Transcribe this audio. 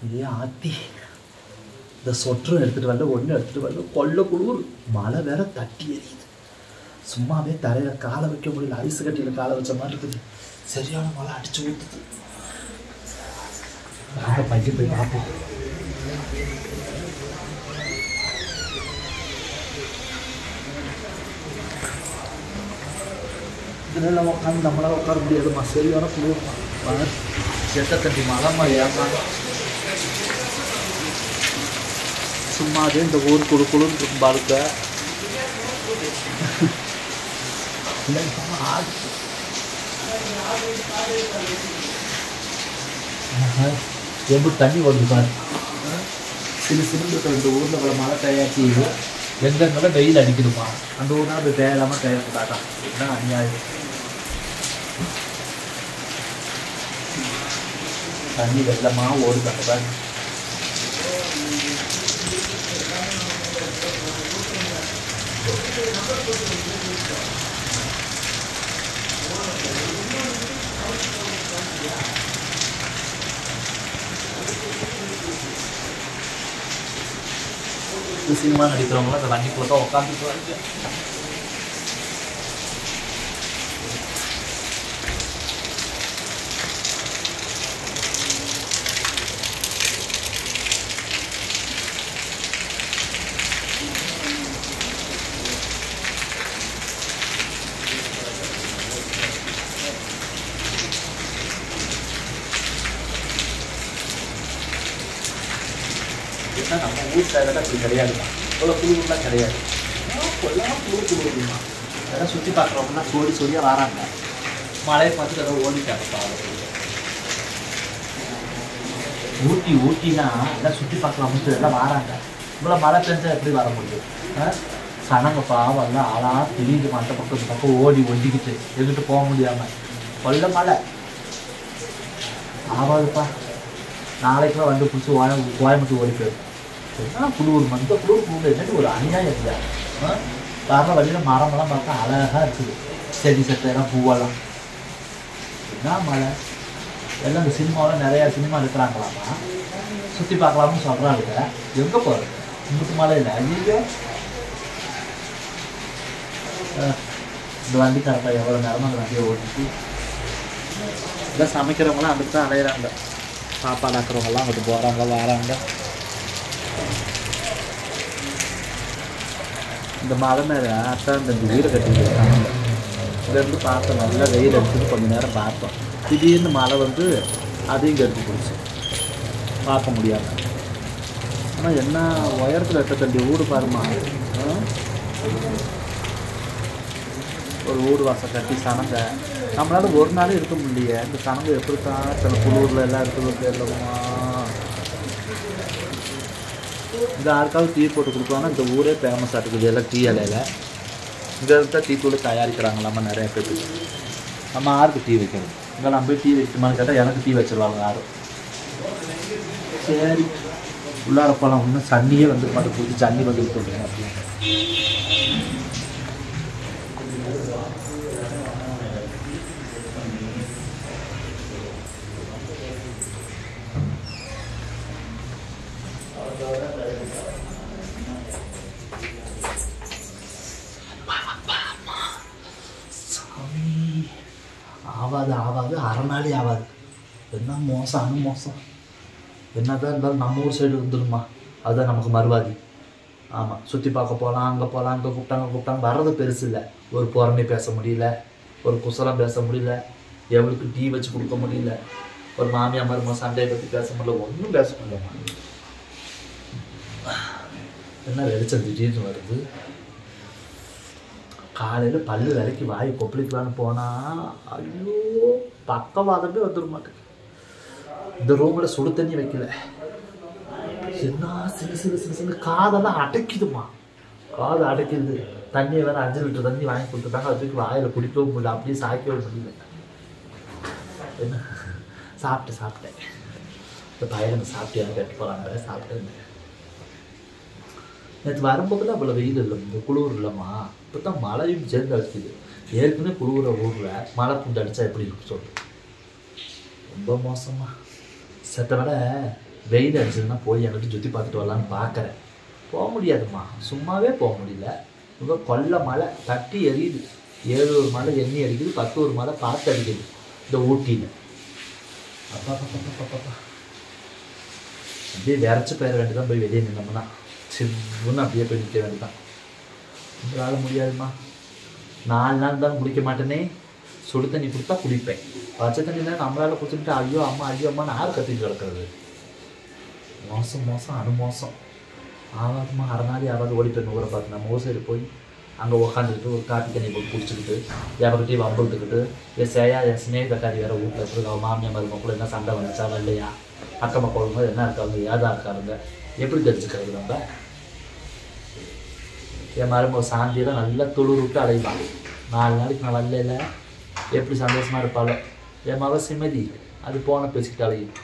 இதே ஆத்தி இந்த சொட்டரும் எடுத்துகிட்டு வரல ஒன்றும் எடுத்துகிட்டு வரல கொல்ல குளிர் மழை வேற தட்டி எரியுது சும்மாவே தரையில் காலை வைக்க முடியல ஐஸ் கட்டியில் காலை வச்ச மாதிரி இருக்குது சரியான மழை அடிச்சு ஊற்றுது நாங்கள் பையன் போய் பார்ப்போம் இதெல்லாம் உட்காந்து நம்மளால உட்கார முடியாதுமா சரியான குளிர்மா செத்த தண்டி மழைமா ஏமா சும்மாவே இந்த ஊர் குழு குழுன்னு இருக்கும் பாருங்க எப்படி தண்ணி வருது பாரு சில சிலிண்டர்கள் இந்த ஊரில் இவ்வளோ மழை பெய்யாச்சு எங்கெங்கெல்லாம் வெயில் அடிக்குதுமா அந்த ஊர்னா அது தேவையில்லாமல் பெய்யக்கூடாதா என்ன அநியாயம் தண்ணி வெள்ளமாக ஓடுது அந்த பாரு இந்த சினிமா நடிக்கிறவங்களாம் அந்த தண்ணிக்குள்ள தான் உட்காந்துக்குவாங்க ஏன்னா நம்ம ஊர் சைடில் அப்படி கிடையாதுமா இவ்வளோ குழுவுலாம் கிடையாது எல்லாம் குழு குழுவுமா அதெல்லாம் சுற்றி பார்க்குறவங்கலாம் சோடி சோடியாக வராங்க மழையை பார்த்துட்டு அதை ஓடிட்டாங்க பாவம். ஊட்டி ஊட்டினா எல்லாம் சுற்றி பார்க்கலாம்னு எல்லாம் வராங்க இவ்வளோ மழை பெஞ்சா எப்படி வர முடியும் ஆ? சனங்க பாவம் எல்லாம் ஆளா தெரியுது மற்ற பக்கம் இந்த பக்கம் ஓடி ஒண்டிக்கிட்டு எங்கிட்டு போக முடியாமல் கொல்ல மழை ஆவாதுப்பா நாளைக்குலாம் வந்து பிடிச்சி கோய கோயம்புத்தூர் ஓடி போயிடும் என்ன குளிர் மந்த குளிர் குளிர் என்னட்டு ஒரு அநியாயம் இல்லையா ஆ? வர்ற வழியில் மரமெல்லாம் பார்த்தா அழகாக இருக்குது செடி சட்டையெல்லாம் பூவெல்லாம் என்ன மழை எல்லாம் இந்த சினிமாவில் நிறையா சினிமா எடுக்கிறாங்களாமா சுற்றி பார்க்கலாம்னு சொல்கிறாங்க எங்கே போகிறது இங்கிட்டு மழை இல்லை ஐயோ அஹ், இந்த வண்டி கரெக்டாக எவ்வளோ நேரமாக அந்த வண்டியை ஓட்டிட்டு இதான் சமைக்கிறவங்களாம் அதுக்கு தான் அலையிறாங்க சாப்பாடு ஆக்குறவங்கலாம் அங்கிட்டு போகிறாங்க வராங்க இந்த மலை மேலே அத்தான் இந்த வீடு கட்டிட்டு இருக்காங்க இங்கேருந்து பார்த்தோம் நல்லா வெயில் அடிச்சுட்டு கொஞ்ச நேரம் பார்த்தோம் திடீர்னு மழை வந்து அதையும் கெடுத்து போச்சு பார்க்க முடியாம ஆனால் என்ன உயரத்தில் இருக்க தண்டி ஊடு பாருமா ஆ? ஒரு ஊடு வாசல் கட்டி சனங்க நம்மளால ஒரு நாள் இருக்க முடியல இந்த சனங்க எப்படி தான் சில குளூரில் எல்லாம் இருக்கிறது தெரியலமா இந்த யாருக்காவது டீ போட்டு கொடுப்பாங்கன்னா இந்த ஊரே ஃபேமஸ் இருக்குது எல்லாம் டீ இலையில இங்கே இருந்தால் டீ தூள் தயாரிக்கிறாங்களாமா நிறைய பேருக்கு நம்ம யாருக்கு டீ வைக்கணும் இங்கே நான் போய் டீ வைக்கணுமான்னு கேட்டால் எனக்கு டீ வச்சிருவாங்க யாரும் சரி உள்ளார போகலாம் இன்னும் சன்னியே வந்து மாட்டு புது சன்னி வந்து சொல்கிறேன் அப்படின்னு சாமி ஆவாது ஆவாது அரை நாளே ஆகாது என்ன மோசம் அனு மோசம் என்னதான் இருந்தாலும் நம்ம ஊர் சைடு இருந்துருமா அதுதான் நமக்கு மறுவாதி ஆமாம் சுற்றி பார்க்க போகலாம் அங்கே போகலாம் அங்கே கூப்பிட்டாங்க கூப்பிட்டாங்க வர்றது பெருசு இல்லை ஒரு புறணி பேச முடியல ஒரு குசலம் பேச முடியல எவளுக்கு டீ வச்சு கொடுக்க முடியல ஒரு மாமியார் மருமக சண்டையை பற்றி பேச முடியல ஒன்றும் பேச முடியலம்மா என்ன வெளிச்சம் திடீர்னு வருது காலையில் பல்லு விலைக்கு வாய் கொப்பளிக்கலான்னு போனால் ஐயோ பக்கவாதமே வந்துட மாட்டேங்குது இந்த ரூமில் சுடு தண்ணி வைக்கல என்ன சிறு சிறு சிறு சிறு காதெல்லாம் அடைக்குதுமா காது அடைக்குது தண்ணியை வேற அஞ்சு லிட்டர் தண்ணி வாங்கி கொடுத்துட்டாங்க அதுக்கு வாயில் குடிக்கவும் முடியல அப்படியே சாய்க்கவும் முடியல என்ன சாப்பிட்டேன் சாப்பிட்டேன் இந்த பையனுக்கு சாப்பிட்டியான்னு கேட்டு போகிறாங்க சாப்பிட்டேன் நேற்று வரும்போது தான் அவ்வளோ வெயில் இல்லை இந்த குளிர் இல்லைம்மா இப்போ தான் மழையும் சேர்ந்து அடிக்குது ஏற்கனவே குளிர ஊரில் மழை புண்டு அடித்தா எப்படி இருக்கும் சொல்லு ரொம்ப மோசமா செத்த விட வெயில் அடிச்சதுன்னா போய் என்கிட்ட சுற்றி பார்த்துட்டு வரலான்னு பார்க்குறேன் போக முடியாதும்மா சும்மாவே போக முடியல இவங்க கொல்ல மழை தட்டி எரியுது ஏழு ஒரு மழை எண்ணி அடிக்குது பத்து ஒரு மழை பார்த்து அடிக்குது இந்த ஊட்டியில் அப்பா அப்பா அப்பா அப்பா அப்படியே விரைச்சி போயிட வேண்டியதான் போய் வெளியே நின்னோம்னா சிவ்வுன்னு அப்படியே போய் நிற்க வேண்டியதான் உங்களால் முடியாதும்மா நாலு நாள் தான் குடிக்க மாட்டேனே சுடு தண்ணி கொடுத்தா குடிப்பேன் பச்சை தண்ணினா நம்மளால குடிச்சுட்டு ஐயோ அம்மா ஐயோ அம்மான்னு ஆறு கத்திட்டு கிடக்கிறது மோசம் மோசம் அணு மோசம் ஆவாதுமா அரை நாள் யாராவது ஓடி போய் ஊரை பார்த்து நம்ம ஊர் சைடு போய் அங்கே உக்காந்துக்கிட்டு ஒரு காப்பி தண்ணி போட்டு குடிச்சுக்கிட்டு எவர்கிட்டையும் வம்புக்கிட்டுக்கிட்டு என் சேயா என் சிநேகிதக்காரி வேற வீட்டில் இருக்குது அவன் மாமியார் மருமக கூட என்ன சண்டை வந்துச்சா இல்லையா அக்கம் பக்கம் என்ன இருக்காங்க ஏதா இருக்காருங்க எப்படி தெரிஞ்சுக்கிறது நம்ம என் மருமக சாந்தியெல்லாம் நல்லா துளிர் விட்டு அலைவான் நாலு நாளைக்கு நான் வரல எப்படி சந்தோஷமா இருப்பாளோ என் மக சிமதி அது போன பேசிக்கிட்டு அலையும்